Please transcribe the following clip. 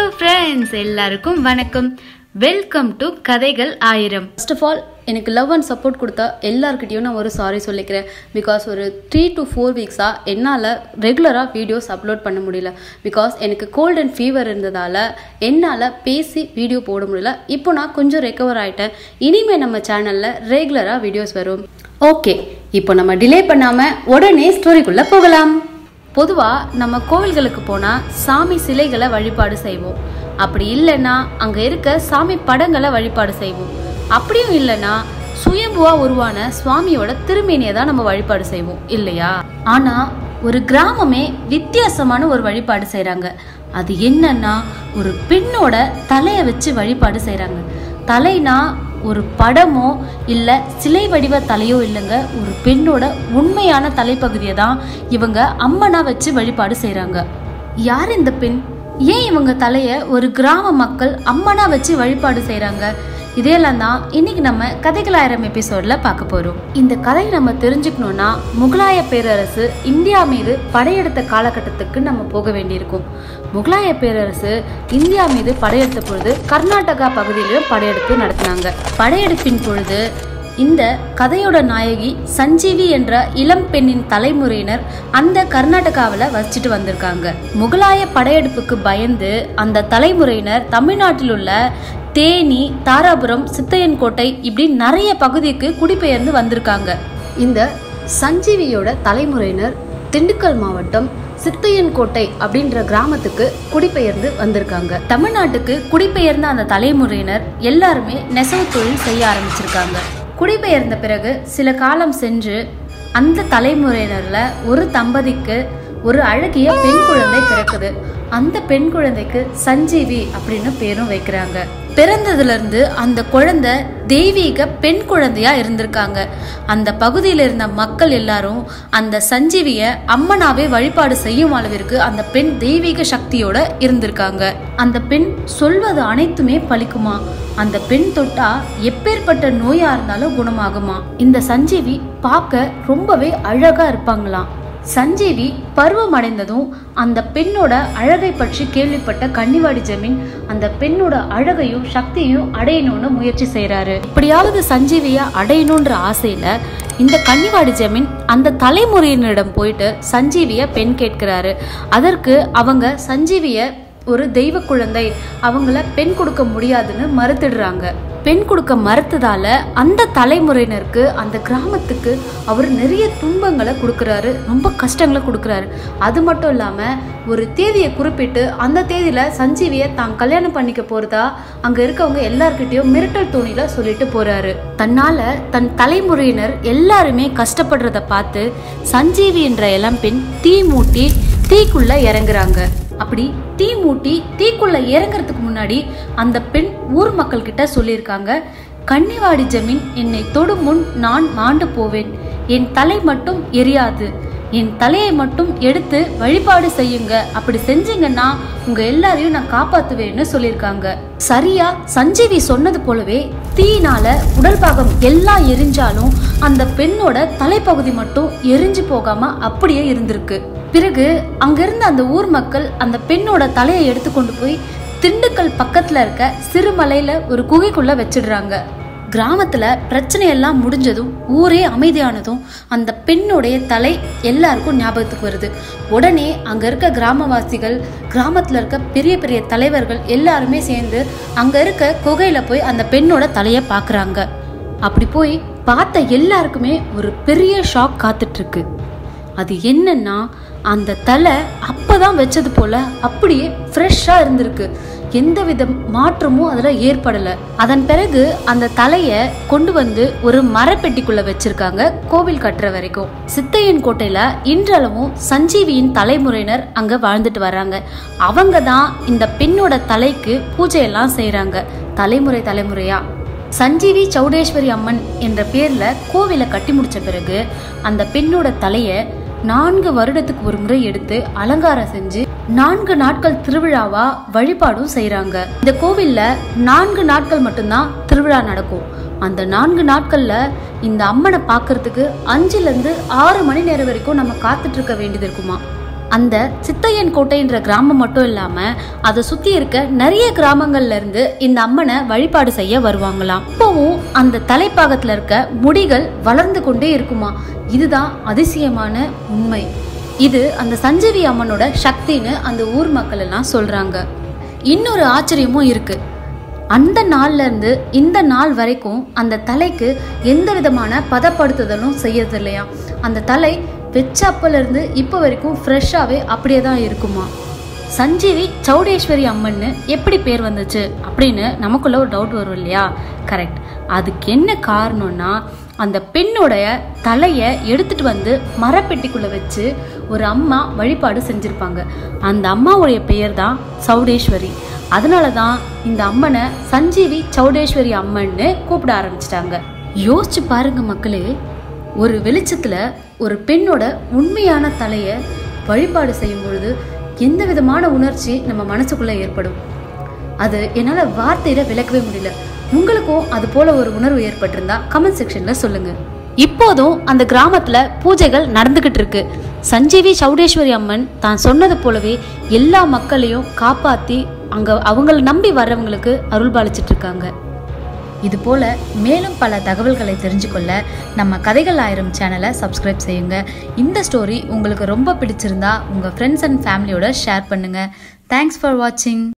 friends எல்லாருக்கும் வணக்கம் welcome to கதைகள் ஆயிரம் ஃபர்ஸ்ட் ஆஃப் ஆல் எனக்கு லவ் அண்ட் சப்போர்ட் கொடுத்தா எல்லாருக்கிட்டையும் நான் ஒரு சாரி சொல்லிக்கிறேன் பிகாஸ் ஒரு த்ரீ டு ஃபோர் வீக்ஸாக என்னால் ரெகுலராக வீடியோஸ் அப்லோட் பண்ண முடியல பிகாஸ் எனக்கு கோல்ட் அண்ட் ஃபீவர் இருந்ததால் என்னால் பேசி வீடியோ போட முடியல இப்போ நான் கொஞ்சம் ரெக்கவர் ஆகிட்டேன் இனிமேல் நம்ம சேனலில் ரெகுலராக வீடியோஸ் வரும் ஓகே இப்போ நம்ம டிலே பண்ணாமல் உடனே ஸ்டோரிக்குள்ளே போகலாம் பொதுவாக நம்ம கோவில்களுக்கு போனால் சாமி சிலைகளை வழிபாடு செய்வோம் அப்படி இல்லைன்னா அங்கே இருக்க சாமி படங்களை வழிபாடு செய்வோம் அப்படியும் இல்லைன்னா சுயம்புவா உருவான சுவாமியோட திருமேனியை தான் நம்ம வழிபாடு செய்வோம் இல்லையா ஆனா ஒரு கிராமமே வித்தியாசமான ஒரு வழிபாடு செய்றாங்க அது என்னன்னா ஒரு பெண்ணோட தலையை வச்சு வழிபாடு செய்றாங்க தலைனா ஒரு படமோ இல்லை சிலை வடிவ தலையோ இல்லைங்க ஒரு பெண்ணோட உண்மையான தலைப்பகுதியை தான் இவங்க அம்மனா வச்சு வழிபாடு செய்றாங்க யார் இந்த பெண் ஏன் இவங்க தலைய ஒரு கிராம மக்கள் அம்மனா வச்சு வழிபாடு செய்றாங்க இதையெல்லாம் தான் இன்னைக்கு நம்ம கதைகளாயிரம் எபிசோட்ல பார்க்க போறோம் இந்த கதையை நம்ம தெரிஞ்சுக்கணும்னா முகலாய பேரரசு இந்தியா மீது படையெடுத்த காலகட்டத்துக்கு நம்ம போக வேண்டியிருக்கும் முகலாய பேரரசு இந்தியா மீது படையெடுத்த பொழுது கர்நாடகா பகுதியிலும் படையெடுப்பு நடத்தினாங்க படையெடுப்பின் பொழுது இந்த கதையோட நாயகி சஞ்சீவி என்ற இளம் பெண்ணின் தலைமுறையினர் அந்த கர்நாடகாவில் வசிச்சுட்டு வந்திருக்காங்க முகலாய படையெடுப்புக்கு பயந்து அந்த தலைமுறையினர் தமிழ்நாட்டில் உள்ள தேனி தாராபுரம் சித்தையன்கோட்டை இப்படி நிறைய பகுதிக்கு குடிபெயர்ந்து வந்திருக்காங்க இந்த சஞ்சீவியோட தலைமுறையினர் திண்டுக்கல் மாவட்டம் சித்தையன்கோட்டை அப்படின்ற கிராமத்துக்கு குடிபெயர்ந்து வந்திருக்காங்க தமிழ்நாட்டுக்கு குடிபெயர்ந்த அந்த தலைமுறையினர் எல்லாருமே நெசவு தொழில் செய்ய ஆரம்பிச்சிருக்காங்க குடிபெயர்ந்த பிறகு சில காலம் சென்று அந்த தலைமுறையினர்ல ஒரு தம்பதிக்கு ஒரு அழகிய பெண் குழந்தை பிறக்குது அந்த பெண் குழந்தைக்கு சஞ்சீவி அப்படின்னு பேரும் வைக்கிறாங்க பிறந்ததுல இருந்து அந்த குழந்தை தெய்வீக பெண் குழந்தையா இருந்திருக்காங்க அந்த பகுதியில் இருந்த மக்கள் எல்லாரும் அந்த சஞ்சீவிய அம்மனாவே வழிபாடு செய்யும் அளவிற்கு அந்த பெண் தெய்வீக சக்தியோட இருந்திருக்காங்க அந்த பெண் சொல்வது அனைத்துமே பலிக்குமா அந்த பெண் தொட்டா எப்பேற்பட்ட நோயா இருந்தாலும் குணமாகுமா இந்த சஞ்சீவி பார்க்க ரொம்பவே அழகா இருப்பாங்களாம் சஞ்சீவி பருவம் அடைந்ததும் அந்த பெண்ணோட அழகை பற்றி கேள்விப்பட்ட கன்னிவாடி ஜமீன் அந்த பெண்ணோட அழகையும் சக்தியையும் அடையணும்னு முயற்சி செய்றாரு இப்படியாவது சஞ்சீவிய அடையணுன்ற ஆசையில இந்த கன்னிவாடி ஜமீன் அந்த தலைமுறையினரிடம் போயிட்டு சஞ்சீவிய பெண் கேட்கிறாரு அதற்கு அவங்க சஞ்சீவிய ஒரு தெய்வ குழந்தை அவங்கள பெண் கொடுக்க முடியாதுன்னு மறுத்துடுறாங்க பெண் கொடுக்க மறுத்ததால அந்த தலைமுறையினருக்கு அந்த கிராமத்துக்கு அவர் நிறைய துன்பங்களை கொடுக்குறாரு ரொம்ப கஷ்டங்களை கொடுக்குறாரு அது மட்டும் இல்லாம ஒரு தேதியை குறிப்பிட்டு அந்த தேதியில சஞ்சீவியை தான் கல்யாணம் பண்ணிக்க போறதா அங்க இருக்கவங்க எல்லார்கிட்டயும் மிரட்டல் தோணில சொல்லிட்டு போறாரு தன்னால தன் தலைமுறையினர் எல்லாருமே கஷ்டப்படுறத பார்த்து சஞ்சீவி என்ற இளம்பெண் தீ மூட்டி தீக்குள்ள இறங்குறாங்க அப்படி தீ மூட்டி தீக்குள்ள இறங்குறதுக்கு முன்னாடி அந்த பெண் ஊர் மக்கள் கிட்ட சொல்லியிருக்காங்க கன்னிவாடி ஜமீன் என்னை தொடும் முன் நான் மாண்டு போவேன் என் தலை மட்டும் எரியாது என் தலையை மட்டும் எடுத்து வழிபாடு செய்யுங்க அப்படி செஞ்சீங்கன்னா உங்க எல்லாரையும் நான் காப்பாத்துவேன்னு சொல்லியிருக்காங்க சரியா சஞ்சீவி சொன்னது போலவே தீயினால உடல் பாகம் எல்லாம் எரிஞ்சாலும் அந்த பெண்ணோட தலைப்பகுதி மட்டும் எரிஞ்சு போகாம அப்படியே இருந்திருக்கு பிறகு அங்கிருந்த அந்த ஊர் மக்கள் அந்த பெண்ணோட தலையை எடுத்து கொண்டு போய் திண்டுக்கல் பக்கத்துல இருக்க சிறுமலையில ஒரு குகைக்குள்ள வச்சிடுறாங்க கிராமத்துல பிரச்சனை எல்லாம் முடிஞ்சதும் ஊரே அமைதியானதும் அந்த பெண்ணுடைய தலை எல்லாருக்கும் ஞாபகத்துக்கு வருது உடனே அங்க இருக்க கிராமவாசிகள் கிராமத்துல இருக்க பெரிய பெரிய தலைவர்கள் எல்லாருமே சேர்ந்து அங்க இருக்க குகையில போய் அந்த பெண்ணோட தலையை பார்க்கறாங்க அப்படி போய் பார்த்த எல்லாருக்குமே ஒரு பெரிய ஷாக் காத்துட்டு இருக்கு அது என்னன்னா அந்த தலை அப்பதான் வச்சது போல அப்படியே ஃப்ரெஷ்ஷா இருந்திருக்கு எந்த வித மாற்றமும் அதுல ஏற்படல அதன் பிறகு அந்த தலைய கொண்டு வந்து ஒரு மரப்பெட்டிக்குள்ள வச்சிருக்காங்க கோவில் கட்டுற வரைக்கும் சித்தையன் கோட்டையில இன்றளவும் சஞ்சீவியின் தலைமுறையினர் அங்க வாழ்ந்துட்டு வர்றாங்க அவங்க தான் இந்த பெண்ணோட தலைக்கு பூஜையெல்லாம் செய்றாங்க தலைமுறை தலைமுறையா சஞ்சீவி சௌடேஸ்வரி அம்மன் என்ற பேர்ல கோவிலை கட்டி முடிச்ச பிறகு அந்த பெண்ணோட தலைய நான்கு வருடத்துக்கு ஒரு முறை எடுத்து அலங்காரம் செஞ்சு நான்கு நாட்கள் திருவிழாவா வழிபாடும் செய்றாங்க இந்த கோவில்ல நான்கு நாட்கள் மட்டும்தான் திருவிழா நடக்கும் அந்த நான்கு நாட்கள்ல இந்த அம்மனை பார்க்கறதுக்கு அஞ்சுல இருந்து ஆறு மணி நேரம் வரைக்கும் நம்ம காத்துட்டு இருக்க வேண்டியது இருக்குமா அந்த சித்தையன் கோட்டைன்ற கிராமம் மட்டும் இல்லாம அதை சுத்தி இருக்க நிறைய கிராமங்கள்ல இருந்து இந்த அம்மனை வழிபாடு செய்ய வருவாங்களாம் இப்பவும் அந்த தலைப்பாகத்துல இருக்க முடிகள் வளர்ந்து கொண்டே இருக்குமா இதுதான் அதிசயமான உண்மை இது அந்த சஞ்சீவி அம்மனோட சக்தின்னு அந்த ஊர் மக்கள் எல்லாம் சொல்றாங்க இன்னொரு ஆச்சரியமும் இருக்கு அந்த நாள்ல இருந்து இந்த நாள் வரைக்கும் அந்த தலைக்கு எந்த விதமான பதப்படுத்துதலும் செய்யறது இல்லையா அந்த தலை வெச்ச அப்பல இருந்து இப்போ வரைக்கும் ஃப்ரெஷ்ஷாகவே அப்படியே தான் இருக்குமா சஞ்சீவி சௌடேஸ்வரி அம்மன்னு எப்படி பேர் வந்துச்சு அப்படின்னு நமக்குள்ள ஒரு டவுட் வரும் இல்லையா கரெக்ட் அதுக்கு என்ன காரணம்னா அந்த பெண்ணுடைய தலையை எடுத்துட்டு வந்து மரப்பெட்டிக்குள்ள வச்சு ஒரு அம்மா வழிபாடு செஞ்சிருப்பாங்க அந்த அம்மாவுடைய பெயர் தான் சௌடேஸ்வரி அதனால தான் இந்த அம்மனை சஞ்சீவி சௌடேஸ்வரி அம்மன்னு கூப்பிட ஆரம்பிச்சிட்டாங்க யோசிச்சு பாருங்க மக்களே ஒரு வெளிச்சத்துல ஒரு பெண்ணோட உண்மையான தலையை வழிபாடு செய்யும் பொழுது எந்த விதமான உணர்ச்சி நம்ம மனசுக்குள்ள ஏற்படும் அது என்னால் வார்த்தையில விளக்கவே முடியல உங்களுக்கும் அது போல ஒரு உணர்வு ஏற்பட்டிருந்தா கமெண்ட் செக்ஷன்ல சொல்லுங்க இப்போதும் அந்த கிராமத்துல பூஜைகள் நடந்துகிட்டு இருக்கு சஞ்சீவி சௌடேஸ்வரி அம்மன் தான் சொன்னது போலவே எல்லா மக்களையும் காப்பாத்தி அங்க அவங்கள நம்பி வர்றவங்களுக்கு அருள் பாலிச்சிட்டு இருக்காங்க இது போல மேலும் பல தகவல்களை தெரிஞ்சுக்கொள்ள நம்ம கதைகள் ஆயிரம் சேனலை சப்ஸ்கிரைப் செய்யுங்க இந்த ஸ்டோரி உங்களுக்கு ரொம்ப பிடிச்சிருந்தா உங்கள் ஃப்ரெண்ட்ஸ் அண்ட் ஃபேமிலியோட ஷேர் பண்ணுங்க தேங்க்ஸ் ஃபார் வாட்சிங்